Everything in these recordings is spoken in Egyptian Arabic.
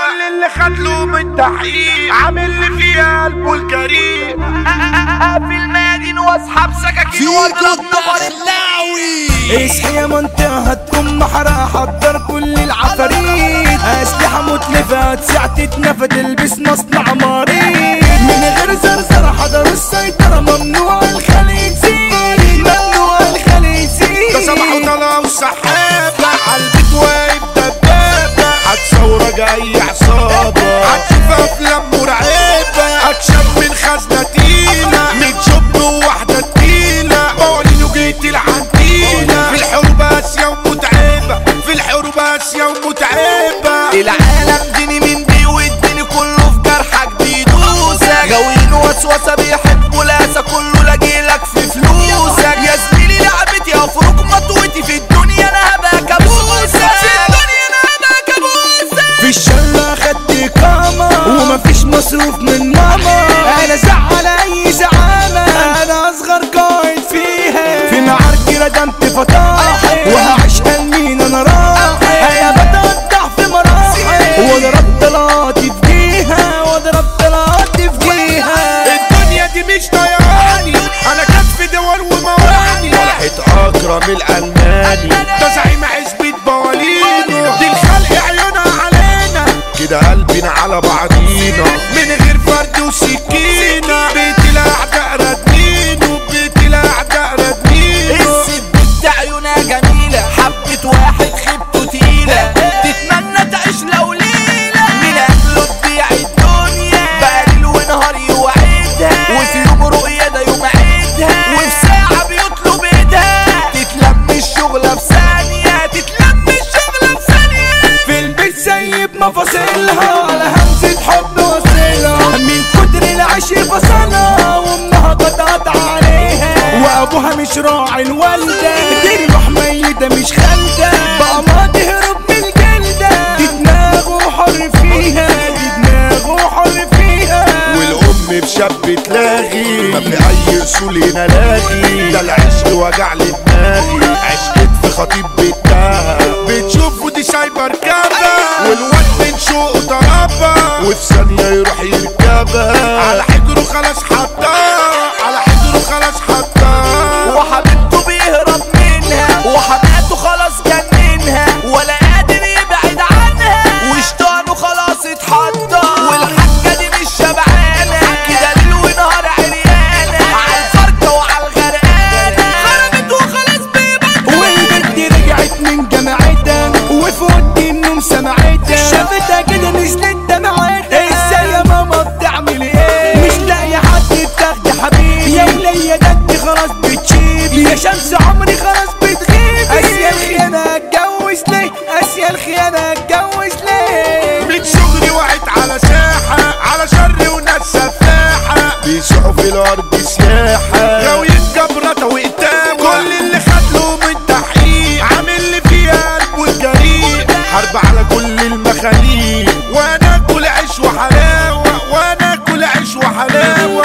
كل اللي خد له من تحقيق عامل لي فيها قلبه الكريم اقفل مادين واسحب سكاكين فيكو واضرب نفر الدخلاوي اصحى يا منطقة هتكون محرقة حضر كل العفاريت أسلحة متلفة ساعة تتنفى تلبس مصنع مريض من غير زرزرة حضروا السيطرة ممنوع الخلي يزيد ممنوع الخلي يزيد ده صباح وطلع وسحابة عالبيت واقف دبابة هتصورة جاي عصابة هتشوف أفلام مرعبة أكشن من خزنة تقيلة من شوب وواحدة تقيلة معلن جيت العنتيلة في الحروب آسيا ومتعبة في الحروب آسيا ومتعبة العالم ديني من دي والدني كله في جرحك بيدوسك غاويين وسوسة بيحبوا لاسة كله لاجيلك في فلوسك يا زميلي لعبتي افرك مطوتي في الدنيا انا هبقى كابوسك في الدنيا انا هبقى كابوسك في الشلة خدت إقامة ومفيش مصروف من ماما أنا زعل أي زعامة أنا أصغر قائد فيها في معاركي ردمت فطاحل وهعيش مين أنا رايح أنا بتقطع في مراحل واضرب طلاتي في جيها واضرب طلاتي في جيها الدنيا دي مش طيراني انا كنت في دول ومواني فرحة اكرم الالماني ده زعيم عزبة بوالينو دي الخلق عيونها علينا كده قلبنا على بعضينا من غير فرد وسكينة بيت الاعداء ردمينه بيت الاعداء ردمينه الست بنت عيونها جميلة حبة واحد خيبته تقيلة تتمنى تعيش لو ليلة من أجله تبيع الدنيا بقليل ونهار يوعدها وفي يوم رؤية ده يوم عيدها وفي ساعة بيطلب ايدها تتلم الشغلة في ثانية تتلم الشغلة في ثانية في البيت سايب مفاصلها على همزة حب وصلها من كتر العشق فصلها وامها قطعت عليها وابوها مش راعي الوالدة دي روح ميتة مش خالدة بقى ما تهرب من الجلدة دي دماغه حر فيها دي دماغه حر فيها والام بشاب تلاغي ما اي اصول هنا لاغي ده العشق وجع لي دماغي عشقت في خطيب بيتها بتشوفه دي سايبر كابا والواد من شوقه ضربها وفي ثانيه يروح يركبها على حجره خلاص حطها على حجره خلاص حطها وحبيبته بيهرب منها وحماته خلاص جننها ولا قادر يبعد عنها وشطانه خلاص اتحطى والحاجة دي مش شبعانة كده ليل ونهار عريانة على الفركة وعلى الغرقانة خرجت وخلاص بيبطل والبنت رجعت من جامعتها وفي وقت النوم سمعتها شافتها كده نزلت دمعتها ازاي يا ماما بتعمل ايه مش لاقي حد بتاخدي حبيبي يا ولية ده انت خلاص بتشيبي يا شمس عمري خلاص بتغيبي اسيا الخيانة اتجوز ليه اسيا الخيانة اتجوز ليه من صغري وقعت على ساحة على شر وناس سفاحة بيسعوا في الأرض سياحة غاويين جبرة وقتام كل اللي خد له من تحقيق عامل لي فيها قلبه الجريء حرب على كل المخاليق وانا اكل عيش وحلاوة وانا اكل عيش وحلاوة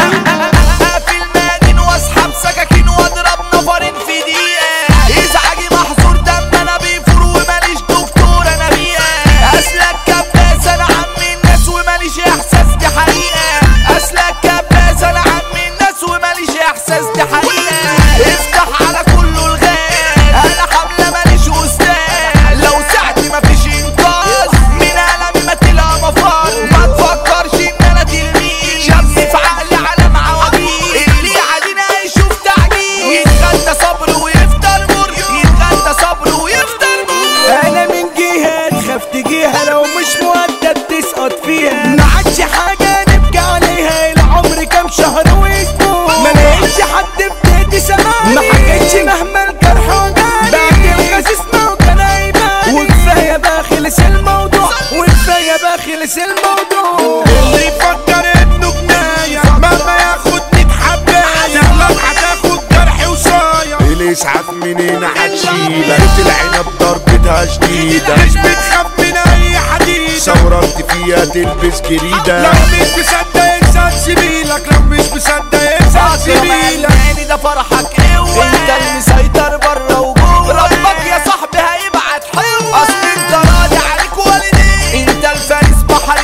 في المادين واسحب سكاكين واضرب نفرين في دقيقة ازعاجي محظور دم انا بيفور وماليش دكتور انا بيها اسلك كباس انا عم الناس وماليش احساس دي حقيقة اسلك كباس انا عم الناس وماليش احساس دي حقيقة افتح على كله الغاز انا حملة ماليش استاذ لو ساعتي مفيش انقاذ من قلمي ما تلقى مفر ما تفكرش ان انا تلميذ شاب في عقلي على معواجيز اللي عادينا يشوف تعجيز يتغدى صبر ويفطر مر يتغدى صبر ويفطر مر انا من جهة تخاف تجيها لو مش مؤدب تسقط فيها ما عادش حاجة نبكي عليها العمر كام شهر واسبوع ما لقيتش حد في بيتي سماعي ما حكيتش مهما الجرح وجعني بعد الغاز اسمه كان هيبان وكفاية بقى خلص الموضوع وكفاية بقى خلص الموضوع اللي يفكر انه جناية مهما ياخد ميت حباية لو هتاخد جرح وصاية الاسعاف منين هتشيلك بيت العنب ضربتها شديدة مش بتخاف من اي حديدة ثورت فيها تلبس جريدة لو مش مصدق انسان سبيلك لو مش مصدق انسان سبيلك يعني ده فرحك قوة انت المسيطر بره وجوه ربك يا صاحبي هيبعت حلوة اصل انت راضي عليك والدين انت الفارس بحر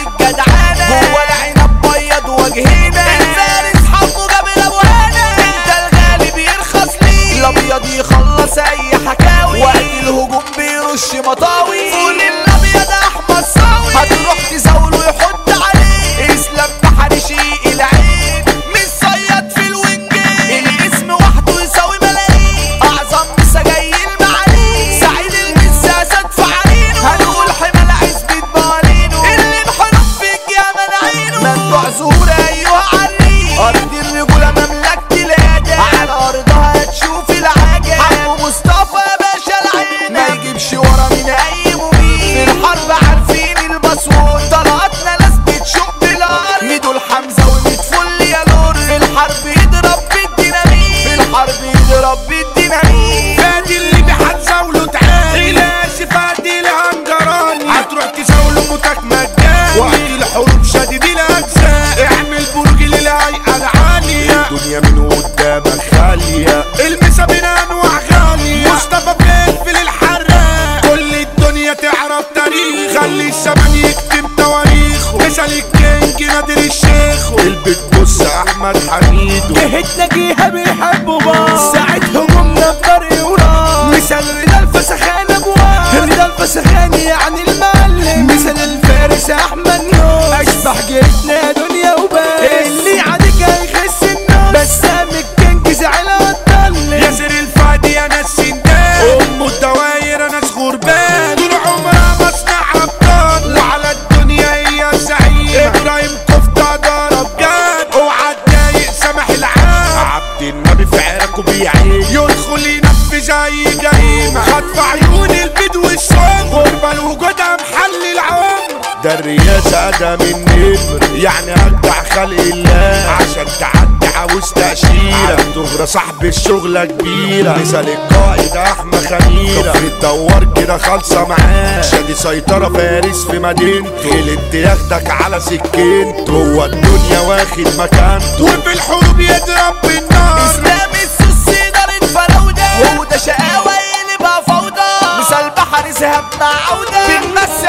تاريخ خلي الزمن يكتب تواريخه مثل الكينج نادر الشيخ البيت بص احمد حميدو جهتنا جيها بيحبوا بعض ساعة همومنا في طريق وراه مثال رضا الفسخان ابواب رضا الفسخان يعني المعلم مثال الفارس احمد نور اشبح جهتنا يا دنيا وبس اللي عليك هيخس النص بسام الكينج زعل واتطلع ياسر الفادي يا ناس سندان ام الدواير انا غربان طول عمرها مصنع ابطال وعلى الدنيا هي زعيمة ابراهيم كفتة ضرب جد اوعى تضايق سامح العام عبد النبي في عرقه بيعيش يدخل ينفذ اي جريمة خطف عيون البيض والصم غربة لوجودها محل العمر ده الرياسة ده من نمر يعني اجدع خلق الله عشان تعدي عاوز تأشيرة دغرة صاحب الشغلة كبيرة مثال القائد احمد خميرة كفر الدوار كده خالصة معاه شادي سيطرة فارس في مدينته غلط ياخدك على سكينته جوه الدنيا واخد مكانته وفي الحروب يضرب بالنار اسلام السوس دارت فراودة وده شقاوة يقلبها فوضى مثال بحر ذهب مع عودة في الناس